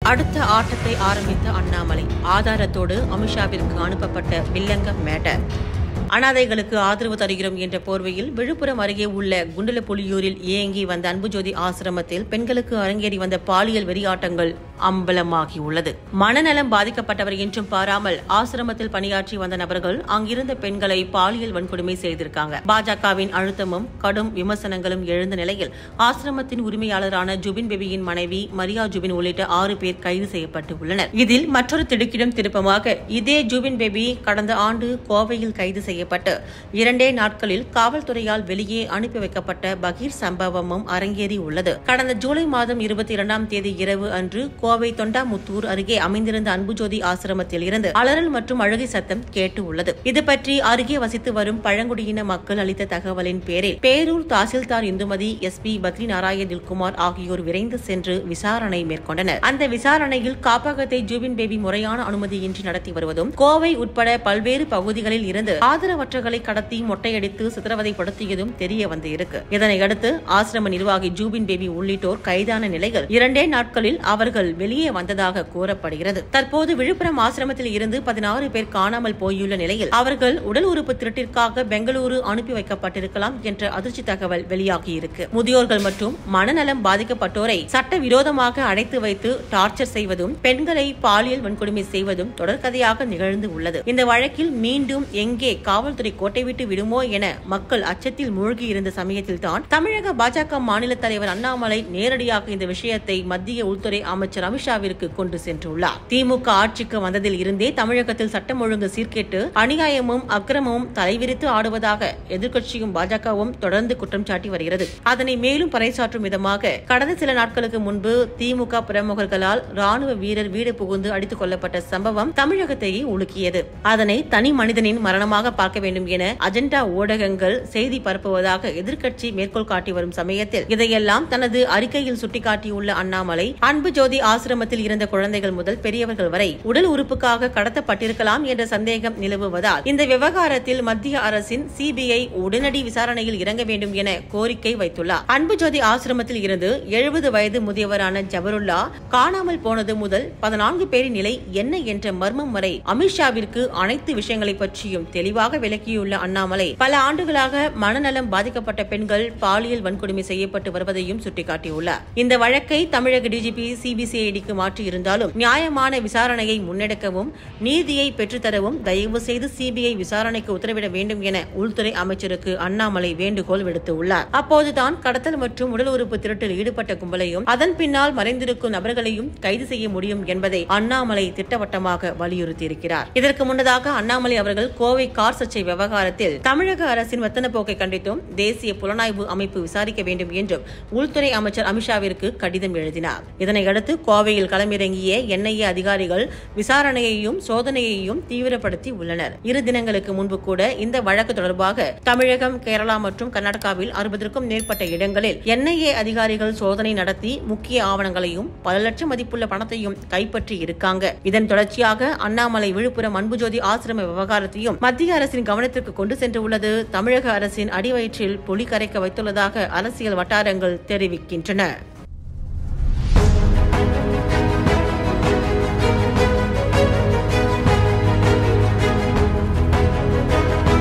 அடுத்த ஆட்டத்தை ஆரம்பித்த அண்ணாமலை ஆதாரத்தோடு அமித்ஷாவிற்கு அனுப்பப்பட்ட வில்லங்க மேட்டர் அனாதைகளுக்கு ஆதரவு தருகிறோம் என்ற போர்வையில் விழுப்புரம் அருகே உள்ள குண்டலப்புலியூரில் இயங்கி வந்த அன்புஜோதி ஆசிரமத்தில் பெண்களுக்கு அரங்கேறி வந்த பாலியல் வெறியாட்டங்கள் அம்பலமாகியுள்ளது மனநலம் பாதிக்கப்பட்டவர் என்றும் பாராமல் ஆசிரமத்தில் பணியாற்றி வந்த நபர்கள் அங்கிருந்த பெண்களை பாலியல் வன்கொடுமை செய்திருக்காங்க பாஜகவின் அழுத்தமும் கடும் விமர்சனங்களும் எழுந்த நிலையில் ஆசிரமத்தின் உரிமையாளரான ஜுபின் பேபியின் மனைவி மரியா ஜுபின் உள்ளிட்ட ஆறு பேர் கைது செய்யப்பட்டு உள்ளனர் இதில் மற்றொரு திடுக்கிடும் திருப்பமாக இதே ஜுபின் பேபி கடந்த ஆண்டு கோவையில் கைது செய்யப்பட்டு இரண்டே நாட்களில் காவல்துறையால் வெளியே அனுப்பி வைக்கப்பட்ட பகீர் சம்பவமும் அரங்கேறி உள்ளது கடந்த ஜூலை மாதம் இருபத்தி இரண்டாம் தேதி இரவு அன்று கோவை தொண்டாமுத்தூர் அருகே அமைந்திருந்த அன்புஜோதி ஆசிரமத்தில் இருந்து அலறல் மற்றும் அழுகை சத்தம் கேட்டு உள்ளது இது பற்றி அருகே வசித்து வரும் பழங்குடியின மக்கள் அளித்த தகவலின் பேரில் பேரூர் தாசில்தார் இந்துமதி எஸ் பி பத்ரி நாராயண் தில்குமார் ஆகியோர் விரைந்து சென்று விசாரணை மேற்கொண்டனர் அந்த விசாரணையில் காப்பகத்தை ஜூபின் பேபி முறையான அனுமதியின்றி நடத்தி வருவதும் கோவை உட்பட பல்வேறு பகுதிகளில் இருந்து ஆதரவற்றகளை கடத்தி மொட்டையடித்து சித்திரவதைப்படுத்தியதும் தெரிய வந்து இருக்கு இதனையடுத்து ஆசிரம நிர்வாகி ஜூபின் பேபி உள்ளிட்டோர் கைதான நிலையில் இரண்டே நாட்களில் அவர்கள் வெளியே வந்ததாக கூறப்படுகிறது தற்போது விழுப்புரம் ஆசிரமத்தில் இருந்து பதினாறு பேர் காணாமல் போயுள்ள நிலையில் அவர்கள் உடல் உறுப்பு திருட்டிற்காக பெங்களூரு அனுப்பி வைக்கப்பட்டிருக்கலாம் என்ற அதிர்ச்சி தகவல் வெளியாகியிருக்கு முதியோர்கள் மற்றும் மனநலம் பாதிக்கப்பட்டோரை சட்டவிரோதமாக அடைத்து வைத்து டார்ச்சர் செய்வதும் பெண்களை பாலியல் வன்கொடுமை செய்வதும் தொடர்கதையாக நிகழ்ந்து உள்ளது இந்த வழக்கில் மீண்டும் எங்கே காவல்துறை கோட்டை விட்டு விடுமோ என மக்கள் அச்சத்தில் மூழ்கி இருந்த சமயத்தில்தான் தமிழக பாஜக மாநில தலைவர் அண்ணாமலை நேரடியாக இந்த விஷயத்தை மத்திய உள்துறை அமைச்சர் அமித்ஷாவிற்கு கொண்டு சென்றுள்ளார் திமுக ஆட்சிக்கு வந்ததில் இருந்தே தமிழகத்தில் சட்டம் ஒழுங்கு சீர்கேட்டு அநியாயமும் அக்கிரமமும் தலைவிரித்து ஆடுவதாக எதிர்க்கட்சியும் பாஜகவும் தொடர்ந்து குற்றம் சாட்டி வருகிறது அதனை மேலும் பறைசாற்றும் விதமாக கடந்த சில நாட்களுக்கு முன்பு திமுக பிரமுகர்களால் ராணுவ வீரர் வீடு புகுந்து அடித்துக் கொல்லப்பட்ட சம்பவம் தமிழகத்தையே உலுக்கியது அதனை தனி மனிதனின் மரணமாக பார்க்க வேண்டும் என அஜெண்டா ஊடகங்கள் செய்தி பரப்புவதாக எதிர்க்கட்சி மேற்கோள் காட்டி வரும் சமயத்தில் இதையெல்லாம் தனது அறிக்கையில் சுட்டிக்காட்டியுள்ள அண்ணாமலை அன்பு ஜோதி ஆசிரமத்தில் இருந்த குழந்தைகள் முதல் பெரியவர்கள் வரை உடல் உறுப்புக்காக கடத்தப்பட்டிருக்கலாம் என்ற சந்தேகம் நிலவுவதால் இந்த விவகாரத்தில் மத்திய அரசின் சிபிஐ உடனடி விசாரணையில் இறங்க வேண்டும் என கோரிக்கை வைத்துள்ளார் அன்பு ஜோதி ஆசிரமத்தில் இருந்து எழுபது வயது முதியவரான ஜபருல்லா காணாமல் போனது முதல் பதினான்கு பேரின் நிலை என்ன என்ற மர்மம் வரை அமித்ஷாவிற்கு அனைத்து விஷயங்களை பற்றியும் தெளிவாக விளக்கியுள்ள அண்ணாமலை பல ஆண்டுகளாக மனநலம் பாதிக்கப்பட்ட பெண்கள் பாலியல் வன்கொடுமை செய்யப்பட்டு வருவதையும் சுட்டிக்காட்டியுள்ளார் இந்த வழக்கை தமிழக டிஜிபி சிபிசிஐடிக்கு மாற்றியிருந்தாலும் நியாயமான விசாரணையை முன்னெடுக்கவும் நீதியை பெற்றுத்தரவும் தயவு செய்து சிபிஐ விசாரணைக்கு உத்தரவிட வேண்டும் என உள்துறை அமைச்சருக்கு அண்ணாமலை வேண்டுகோள் விடுத்துள்ளார் அப்போதுதான் கடத்தல் மற்றும் உடல் உறுப்பு திருட்டில் ஈடுபட்ட கும்பலையும் அதன் பின்னால் மறைந்திருக்கும் நபர்களையும் கைது செய்ய முடியும் என்பதை அண்ணாமலை திட்டவட்டமாக வலியுறுத்தியிருக்கிறார் இதற்கு முன்னதாக அண்ணாமலை அவர்கள் கோவை கார் சர்ச்சை விவகாரத்தில் தமிழக அரசின் வத்தன போக்கை கண்டித்தும் தேசிய புலனாய்வு அமைப்பு விசாரிக்க வேண்டும் என்றும் உள்துறை அமைச்சர் அமித்ஷாவிற்கு கடிதம் எழுதினார் இதனையடுத்து கோவையில் களமிறங்கிய என்ஐஏ அதிகாரிகள் விசாரணையையும் சோதனையையும் தீவிரப்படுத்தி உள்ளனர் இரு தினங்களுக்கு முன்பு கூட இந்த வழக்கு தொடர்பாக தமிழகம் கேரளா மற்றும் கர்நாடகாவில் அறுபதற்கும் மேற்பட்ட இடங்களில் என்ஐஏ அதிகாரிகள் சோதனை நடத்தி முக்கிய ஆவணங்களையும் பல லட்சம் மதிப்புள்ள பணத்தையும் கைப்பற்றி இருக்காங்க இதன் தொடர்ச்சியாக அண்ணாமலை விழுப்புரம் அன்புஜோதி ஆசிரம விவகாரத்தையும் மத்திய அரசின் கவனத்திற்கு கொண்டு சென்றுள்ளது தமிழக அரசின் அடிவயிற்றில் புலி கரைக்க வைத்துள்ளதாக அரசியல் வட்டாரங்கள் தெரிவிக்கின்றன